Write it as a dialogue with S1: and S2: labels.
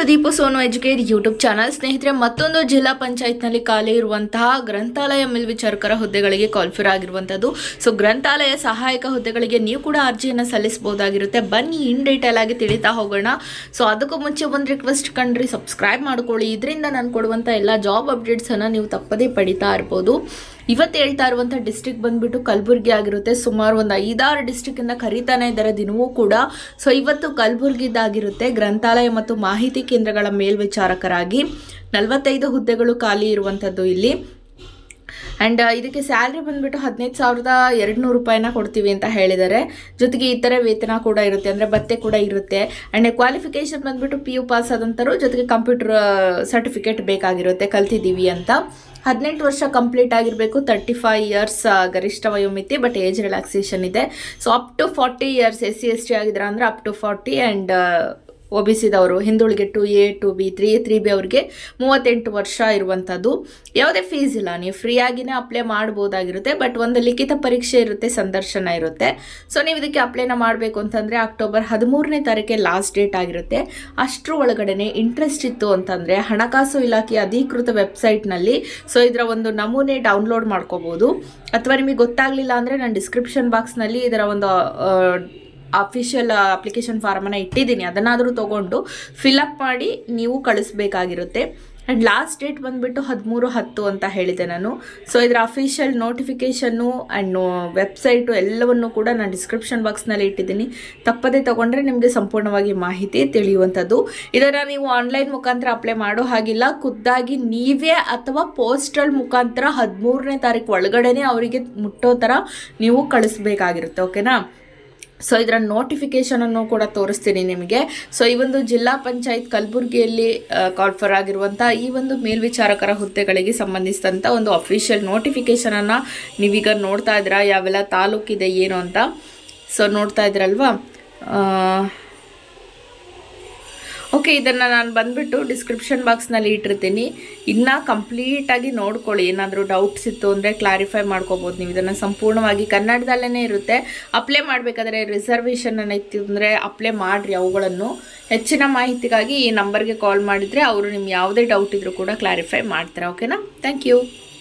S1: to Deepu Sonu educate YouTube channel ಸ್ನೇಹಿತರೆ ಮತ್ತೊಂದು ಜಿಲ್ಲಾ ಪಂಚಾಯತ್ನಲ್ಲಿ ಖಾಲಿ ಇರುವಂತಹ ಗ್ರಂಥಾಲಯ ಮೇಲ್ವಿಚಾರಕರ ಹುದ್ದೆಗಳಿಗೆ ಕಾಲ್ಫಿರ್ ಆಗಿರುವಂಥದ್ದು ಸೊ ಗ್ರಂಥಾಲಯ ಸಹಾಯಕ ಹುದ್ದೆಗಳಿಗೆ ನೀವು ಕೂಡ ಅರ್ಜಿಯನ್ನು ಸಲ್ಲಿಸಬಹುದಾಗಿರುತ್ತೆ ಬನ್ನಿ ಇನ್ ಡೀಟೇಲ್ ಆಗಿ ತಿಳಿತಾ ಹೋಗೋಣ ಸೊ ಅದಕ್ಕೂ ಮುಂಚೆ ಒಂದು ರಿಕ್ವೆಸ್ಟ್ ಕಂಡ್ರಿ ಸಬ್ಸ್ಕ್ರೈಬ್ ಮಾಡ್ಕೊಳ್ಳಿ ಇದರಿಂದ ನಾನು ಕೊಡುವಂಥ ಎಲ್ಲ ಜಾಬ್ ಅಪ್ಡೇಟ್ಸನ್ನು ನೀವು ತಪ್ಪದೇ ಪಡಿತಾ ಇರ್ಬೋದು ಇವತ್ತು ಹೇಳ್ತಾ ಇರುವಂಥ ಡಿಸ್ಟ್ರಿಕ್ಟ್ ಬಂದ್ಬಿಟ್ಟು ಕಲಬುರಗಿ ಆಗಿರುತ್ತೆ ಸುಮಾರು ಒಂದು ಐದಾರು ಡಿಸ್ಟ್ರಿಕ್ಕಿಂದ ಕರೀತಾನೆ ಇದ್ದಾರೆ ದಿನವೂ ಕೂಡ ಸೊ ಇವತ್ತು ಕಲಬುರಗಿದ್ದಾಗಿರುತ್ತೆ ಗ್ರಂಥಾಲಯ ಮತ್ತು ಮಾಹಿತಿ ಕೇಂದ್ರಗಳ ಮೇಲ್ವಿಚಾರಕರಾಗಿ ನಲವತ್ತೈದು ಹುದ್ದೆಗಳು ಖಾಲಿ ಇರುವಂಥದ್ದು ಇಲ್ಲಿ ಆ್ಯಂಡ್ ಇದಕ್ಕೆ ಸ್ಯಾಲ್ರಿ ಬಂದ್ಬಿಟ್ಟು ಹದಿನೈದು ಸಾವಿರದ ಎರಡು ನೂರು ರೂಪಾಯಿನ ಕೊಡ್ತೀವಿ ಅಂತ ಹೇಳಿದ್ದಾರೆ ಜೊತೆಗೆ ಇತರೆ ವೇತನ ಕೂಡ ಇರುತ್ತೆ ಅಂದರೆ ಭತ್ತೆ ಕೂಡ ಇರುತ್ತೆ ಆ್ಯಂಡ್ ಕ್ವಾಲಿಫಿಕೇಷನ್ ಬಂದ್ಬಿಟ್ಟು ಪಿ ಯು ಪಾಸ್ ಆದಂಥರು ಜೊತೆಗೆ ಕಂಪ್ಯೂಟರ್ ಸರ್ಟಿಫಿಕೇಟ್ ಬೇಕಾಗಿರುತ್ತೆ ಕಲ್ತಿದ್ದೀವಿ ಅಂತ ಹದಿನೆಂಟು ವರ್ಷ ಕಂಪ್ಲೀಟ್ ಆಗಿರಬೇಕು ತರ್ಟಿ ಫೈವ್ ಇಯರ್ಸ್ ಗರಿಷ್ಠ ವಯೋಮಿತಿ ಬಟ್ ಏಜ್ ರಿಲ್ಯಾಕ್ಸೇಷನ್ ಇದೆ so up to forty years S C S T ಆಗಿದ್ರೆ ಅಂದರೆ up to forty and O B ಸಿದವರು ಹಿಂದುಳಿಗೆ two A two B three A three B ಅವ್ರಿಗೆ ಮೂವತ್ತೆಂಟು ವರ್ಷ ಇರುವಂಥದ್ದು ಯಾವುದೇ ಫೀಸ್ ಇಲ್ಲ ನೀವು ಫ್ರೀಯಾಗಿನೇ ಅಪ್ಲೈ ಮಾಡ್ಬೋದಾಗಿರುತ್ತೆ ಬಟ್ ಒಂದು ಲಿಖಿತ ಪರೀಕ್ಷೆ ಇರುತ್ತೆ ಸಂದರ್ಶನ ಇರುತ್ತೆ ಸೊ ನೀವು ಇದಕ್ಕೆ ಅಪ್ಲೈನ ಮಾಡಬೇಕು ಅಂತಂದರೆ ಅಕ್ಟೋಬರ್ ಹದಿಮೂರನೇ ತಾರೀಕೆ ಲಾಸ್ಟ್ ಡೇಟ್ ಆಗಿರುತ್ತೆ ಅಷ್ಟರ ಒಳಗಡೆನೆ ಇಂಟ್ರೆಸ್ಟ್ ಇತ್ತು ಅಂತಂದರೆ ಹಣಕಾಸು ಇಲಾಖೆಯ ಅಧಿಕೃತ ವೆಬ್ಸೈಟ್ನಲ್ಲಿ ಸೊ ಇದರ ಒಂದು ನಮೂನೆ ಡೌನ್ಲೋಡ್ ಮಾಡ್ಕೋಬೋದು ಅಥವಾ ನಿಮಗೆ ಗೊತ್ತಾಗಲಿಲ್ಲ ಅಂದರೆ ನಾನು ಡಿಸ್ಕ್ರಿಪ್ಷನ್ ಬಾಕ್ಸ್ನಲ್ಲಿ ಇದರ ಒಂದು ಅಫಿಷಿಯಲ್ ಅಪ್ಲಿಕೇಶನ್ ಫಾರ್ಮನ್ನು ಇಟ್ಟಿದ್ದೀನಿ ಅದನ್ನಾದರೂ ತೊಗೊಂಡು ಫಿಲಪ್ ಮಾಡಿ ನೀವು ಕಳಿಸ್ಬೇಕಾಗಿರುತ್ತೆ ಆ್ಯಂಡ್ ಲಾಸ್ಟ್ ಡೇಟ್ ಬಂದುಬಿಟ್ಟು ಹದಿಮೂರು ಹತ್ತು ಅಂತ ಹೇಳಿದೆ ನಾನು ಸೊ ಇದರ ಅಫಿಷಿಯಲ್ ನೋಟಿಫಿಕೇಷನ್ನು ಆ್ಯಂಡ್ ವೆಬ್ಸೈಟು ಎಲ್ಲವನ್ನು ಕೂಡ ನಾನು ಡಿಸ್ಕ್ರಿಪ್ಷನ್ ಬಾಕ್ಸ್ನಲ್ಲಿ ಇಟ್ಟಿದ್ದೀನಿ ತಪ್ಪದೇ ತೊಗೊಂಡ್ರೆ ನಿಮಗೆ ಸಂಪೂರ್ಣವಾಗಿ ಮಾಹಿತಿ ತಿಳಿಯುವಂಥದ್ದು ಇದನ್ನು ನೀವು ಆನ್ಲೈನ್ ಮುಖಾಂತರ ಅಪ್ಲೈ ಮಾಡೋ ಹಾಗಿಲ್ಲ ಖುದ್ದಾಗಿ ನೀವೇ ಅಥವಾ ಪೋಸ್ಟಲ್ ಮುಖಾಂತರ ಹದಿಮೂರನೇ ತಾರೀಕು ಒಳಗಡೆನೇ ಅವರಿಗೆ ಮುಟ್ಟೋ ಥರ ನೀವು ಕಳಿಸ್ಬೇಕಾಗಿರುತ್ತೆ ಓಕೆನಾ ಸೊ ಇದರ ನೋಟಿಫಿಕೇಷನನ್ನು ಕೂಡ ತೋರಿಸ್ತೀನಿ ನಿಮಗೆ ಸೊ ಈ ಒಂದು ಜಿಲ್ಲಾ ಪಂಚಾಯತ್ ಕಲಬುರಗಿಯಲ್ಲಿ ಕಾಲ್ಫರ್ ಆಗಿರುವಂಥ ಈ ಒಂದು ಮೇಲ್ವಿಚಾರಕರ ಹುದ್ದೆಗಳಿಗೆ ಸಂಬಂಧಿಸಿದಂಥ ಒಂದು ಅಫಿಷಿಯಲ್ ನೋಟಿಫಿಕೇಷನನ್ನು ನೀವೀಗ ನೋಡ್ತಾ ಇದ್ದೀರಾ ಯಾವೆಲ್ಲ ತಾಲೂಕಿದೆ ಏನು ಅಂತ ಸೊ ನೋಡ್ತಾ ಇದ್ರಲ್ವಾ ಓಕೆ ಇದನ್ನು ನಾನು ಬಂದುಬಿಟ್ಟು ಡಿಸ್ಕ್ರಿಪ್ಷನ್ ಬಾಕ್ಸ್ನಲ್ಲಿ ಇಟ್ಟಿರ್ತೀನಿ ಇನ್ನೂ ಕಂಪ್ಲೀಟಾಗಿ ನೋಡ್ಕೊಳ್ಳಿ ಏನಾದರೂ ಡೌಟ್ಸ್ ಇತ್ತು ಅಂದರೆ ಕ್ಲಾರಿಫೈ ಮಾಡ್ಕೋಬೋದು ನೀವು ಇದನ್ನು ಸಂಪೂರ್ಣವಾಗಿ ಕನ್ನಡದಲ್ಲೇ ಇರುತ್ತೆ ಅಪ್ಲೈ ಮಾಡಬೇಕಾದ್ರೆ ರಿಸರ್ವೇಷನ್ ಇತ್ತು ಅಂದರೆ ಅಪ್ಲೈ ಮಾಡಿರಿ ಅವುಗಳನ್ನು ಹೆಚ್ಚಿನ ಮಾಹಿತಿಗಾಗಿ ಈ ನಂಬರ್ಗೆ ಕಾಲ್ ಮಾಡಿದರೆ ಅವರು ನಿಮ್ಗೆ ಯಾವುದೇ ಡೌಟ್ ಇದ್ದರೂ ಕೂಡ ಕ್ಲಾರಿಫೈ ಮಾಡ್ತಾರೆ ಓಕೆನಾ ಥ್ಯಾಂಕ್ ಯು